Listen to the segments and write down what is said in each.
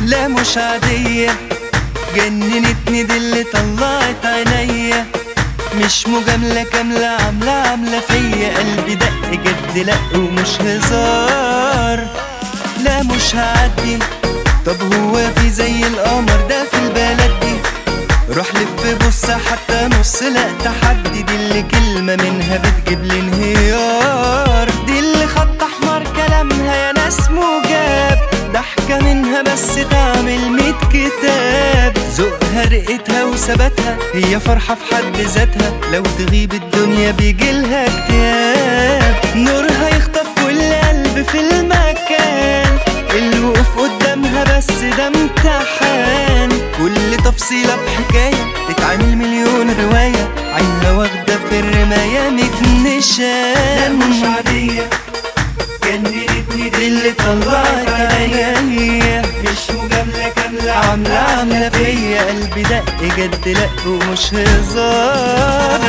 لا مش عادية جننتني دي اللي طلعت عينيا مش مجاملة كاملة عاملة عاملة فيا قلبي دق جد لأ ومش هزار لا مش هعدي طب هو في زي القمر ده في البلد دي روح لف بص حتى نص لا تحدي دي اللي كلمة منها بتجيب لي انهيار دي اللي خط احمر كلامها يا ناس مجاب ضحكة منها بس تعمل ميت كتاب ذوقها رقتها وثباتها هي فرحة في حد ذاتها لو تغيب الدنيا بيجيلها اكتئاب نورها يخطف كل قلب في المكان الوقوف قدامها بس ده امتحان كل تفصيلة بحكاية تتعمل مليون رواية عينها واخدة في الرماية ميت نشان لا مش عادية جننتني دي اللي طلعت عينيا مش مجاملة كاملة عاملة عاملة فيا قلبي دق جد لأ ومش هزار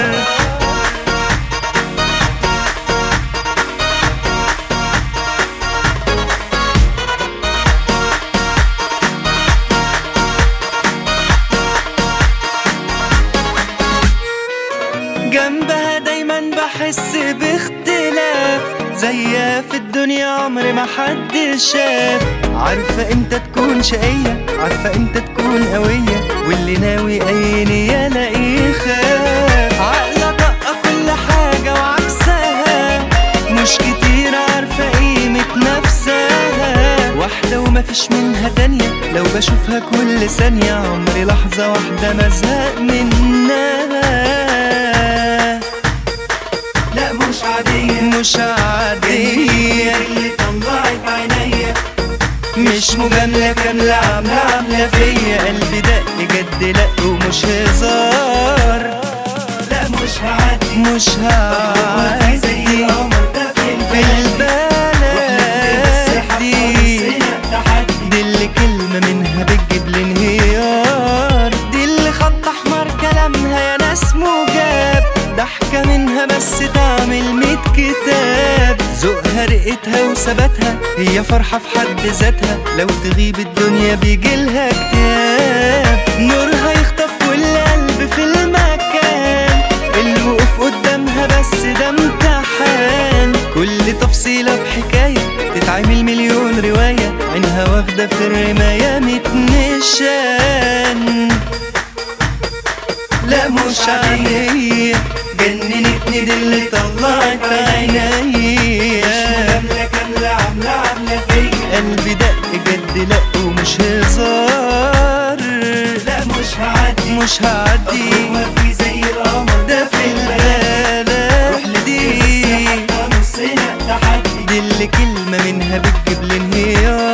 جنبها دايما بحس باختلاف زيها في الدنيا عمري ما حد شاف عارفة امتى تكون شقية عارفة امتى تكون قوية واللي ناوي اي نية لاقيه خاف عقلة طاقة كل حاجة وعكسها مش كتير عارفة قيمة نفسها واحدة ومفيش منها تانية لو بشوفها كل ثانية عمري لحظة واحدة ما ازهق منها لا مش عادية مش عادية اللي طلعت عينيا مش مجاملة كاملة عاملة عاملة فيا قلبي دق جد لأ ومش هزار لا مش هعدي مش هو زي هعدي القمر ده في في البلد بس البلد حتى دي نصنا تحدي دي اللي كلمة منها بتجيب لي انهيار دي اللي خط أحمر كلامها يا ناس مجاب ضحكة منها بس تعمل ميت كتاب ذوقها رقتها وثباتها هي فرحة في حد ذاتها لو تغيب الدنيا بيجيلها اكتئاب نورها يخطف كل قلب في المكان الوقوف قدامها بس ده امتحان كل تفصيلة بحكاية تتعمل مليون رواية عينها واخدة في الرماية ميت نشان لا مش عادية جننتني دي اللي طلعت عينيا مجاملة كاملة عاملة عاملة فيا قلبي دق جد لأ ومش هزار لا مش هعدي مش هعدي هو في زي القمر ده في البلد دي حتى نصنا تحدي دي اللي كلمة منها بتجيب لي انهيار